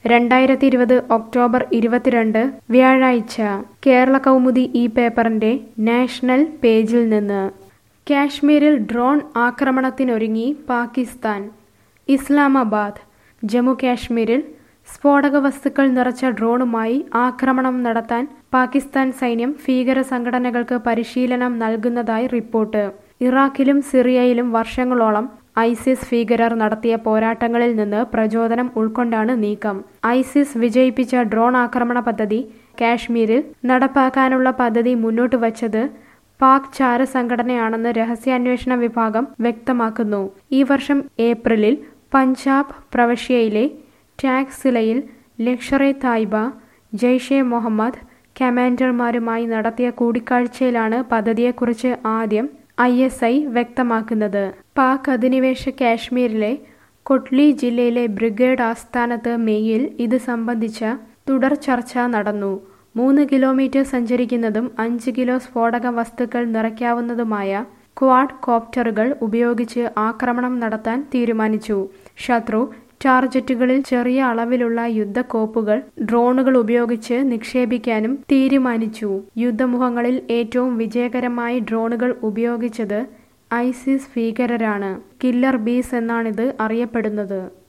രണ്ടായിരത്തി ഇരുപത് ഒക്ടോബർ ഇരുപത്തിരണ്ട് വ്യാഴാഴ്ച കേരള കൗമുദി ഈ പേപ്പറിന്റെ നാഷണൽ പേജിൽ നിന്ന് കാശ്മീരിൽ ഡ്രോൺ ആക്രമണത്തിനൊരുങ്ങി പാകിസ്ഥാൻ ഇസ്ലാമാബാദ് ജമ്മു കാശ്മീരിൽ സ്ഫോടക വസ്തുക്കൾ നിറച്ച ഡ്രോണുമായി ആക്രമണം നടത്താൻ പാകിസ്ഥാൻ സൈന്യം ഭീകര സംഘടനകൾക്ക് പരിശീലനം നൽകുന്നതായി റിപ്പോർട്ട് ഇറാഖിലും സിറിയയിലും വർഷങ്ങളോളം ഐസിസ് ഭീകരർ നടത്തിയ പോരാട്ടങ്ങളിൽ നിന്ന് പ്രചോദനം ഉൾക്കൊണ്ടാണ് നീക്കം ഐസിസ് വിജയിപ്പിച്ച ഡ്രോൺ ആക്രമണ പദ്ധതി കാശ്മീരിൽ നടപ്പാക്കാനുള്ള പദ്ധതി മുന്നോട്ട് വച്ചത് പാക് ചാര സംഘടനയാണെന്ന് രഹസ്യാന്വേഷണ വിഭാഗം വ്യക്തമാക്കുന്നു ഈ വർഷം ഏപ്രിലിൽ പഞ്ചാബ് പ്രവിശ്യയിലെ ടാക്സിലയിൽ ലഷ്കർ എ തായ്ബ ജെയ്ഷെ മുഹമ്മദ് കമാൻഡർമാരുമായി നടത്തിയ കൂടിക്കാഴ്ചയിലാണ് പദ്ധതിയെക്കുറിച്ച് ആദ്യം ഐ എസ് ഐ വ്യക്തമാക്കുന്നത് പാക് അധിനിവേശ കാശ്മീരിലെ കൊട്ലി ജില്ലയിലെ ബ്രിഗേഡ് ആസ്ഥാനത്ത് മെയ്യിൽ ഇത് സംബന്ധിച്ച തുടർ ചർച്ച നടന്നു മൂന്ന് കിലോമീറ്റർ സഞ്ചരിക്കുന്നതും അഞ്ച് കിലോ സ്ഫോടക വസ്തുക്കൾ നിറയ്ക്കാവുന്നതുമായ ക്വാഡ് കോപ്റ്ററുകൾ ഉപയോഗിച്ച് ആക്രമണം നടത്താൻ തീരുമാനിച്ചു ശത്രു ടാർജറ്റുകളിൽ ചെറിയ അളവിലുള്ള യുദ്ധക്കോപ്പുകൾ ഡ്രോണുകൾ ഉപയോഗിച്ച് നിക്ഷേപിക്കാനും തീരുമാനിച്ചു യുദ്ധമുഖങ്ങളിൽ ഏറ്റവും വിജയകരമായി ഡ്രോണുകൾ ഉപയോഗിച്ചത് ഐസിസ് ഭീകരരാണ് കില്ലർ ബീസ് എന്നാണിത് അറിയപ്പെടുന്നത്